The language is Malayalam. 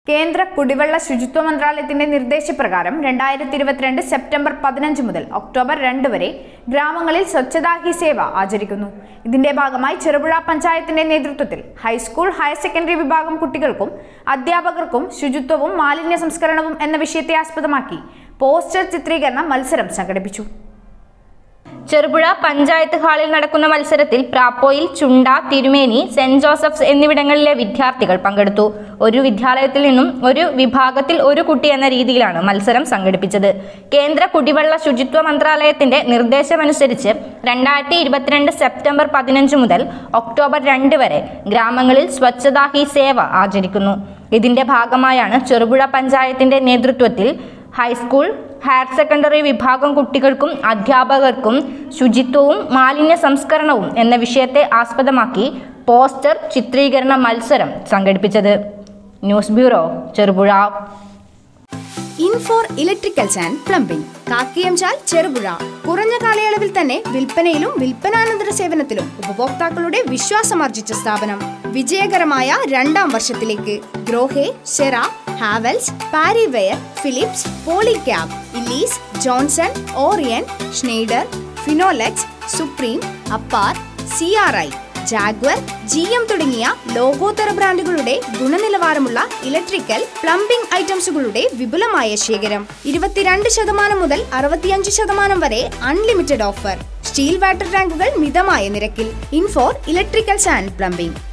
കേന്ദ്ര കുടിവെള്ള ശുചിത്വ മന്ത്രാലയത്തിന്റെ നിർദ്ദേശപ്രകാരം രണ്ടായിരത്തി ഇരുപത്തിരണ്ട് സെപ്റ്റംബർ പതിനഞ്ച് മുതൽ ഒക്ടോബർ രണ്ട് വരെ ഗ്രാമങ്ങളിൽ സ്വച്ഛതാ ഹി സേവ ആചരിക്കുന്നു ഇതിന്റെ ഭാഗമായി ചെറുപുഴ പഞ്ചായത്തിന്റെ നേതൃത്വത്തിൽ ഹൈസ്കൂൾ ഹയർ സെക്കൻഡറി വിഭാഗം കുട്ടികൾക്കും അധ്യാപകർക്കും ശുചിത്വവും മാലിന്യ സംസ്കരണവും എന്ന വിഷയത്തെ ആസ്പദമാക്കി പോസ്റ്റർ ചിത്രീകരണ മത്സരം സംഘടിപ്പിച്ചു ചെറുപുഴ പഞ്ചായത്ത് ഹാളിൽ നടക്കുന്ന മത്സരത്തിൽ പ്രാപ്പോയിൽ ചുണ്ട തിരുമേനി സെന്റ് ജോസഫ്സ് എന്നിവിടങ്ങളിലെ വിദ്യാർത്ഥികൾ പങ്കെടുത്തു ഒരു വിദ്യാലയത്തിൽ നിന്നും ഒരു വിഭാഗത്തിൽ ഒരു കുട്ടി എന്ന രീതിയിലാണ് മത്സരം സംഘടിപ്പിച്ചത് കേന്ദ്ര കുടിവെള്ള ശുചിത്വ മന്ത്രാലയത്തിന്റെ നിർദ്ദേശമനുസരിച്ച് രണ്ടായിരത്തി ഇരുപത്തിരണ്ട് സെപ്റ്റംബർ പതിനഞ്ച് മുതൽ ഒക്ടോബർ രണ്ട് വരെ ഗ്രാമങ്ങളിൽ സ്വച്ഛതാ ഹി സേവ ആചരിക്കുന്നു ഇതിന്റെ ഭാഗമായാണ് ചെറുപുഴ പഞ്ചായത്തിന്റെ നേതൃത്വത്തിൽ ഹൈസ്കൂൾ ഹയർ സെക്കൻഡറി വിഭാഗം കുട്ടികൾക്കും അധ്യാപകർക്കും ശുചിത്വവും മാലിന്യ സംസ്കരണവും എന്ന വിഷയത്തെ ആസ്പദമാക്കി പോസ്റ്റർ ചിത്രീകരണ മത്സരം സംഘടിപ്പിച്ചത് news bureau Cherupuzha Infor electricals and plumbing Kakkiyamchal Cherupuzha കുറഞ്ഞ കാലയളവിൽ തന്നെ വിൽപ്പനയിലും വിൽപ്പനാനന്തര സേവനത്തിലും ഉപഭോക്താക്കളുടെ വിശ്വാസമാർജിച്ച സ്ഥാപനം വിജയകരമായ രണ്ടാം വർഷത്തിലേക്ക് Grohe Cera Havells Parryware Philips Polycab ഇല്ലീസ് Johnson Orient Schneider Finolex Supreme Apar C R I Jaguar G M തുടങ്ങിയ ലോകോത്തര ബ്രാൻഡുകളുടെ ഗുണനിലവാരമുള്ള ഇലക്ട്രിക്കൽ പ്ലംബിംഗ് ഐറ്റംസുകളുടെ വിപുലമായ ശേഖരം ഇരുപത്തിരണ്ട് ശതമാനം മുതൽ അറുപത്തിയഞ്ച് ശതമാനം വരെ അൺലിമിറ്റഡ് ഓഫർ സ്റ്റീൽ വാട്ടർ ടാങ്കുകൾ മിതമായ നിരക്കിൽ ഇൻഫോർ ഇലക്ട്രിക്കൽസ് ആൻഡ് പ്ലംബിംഗ്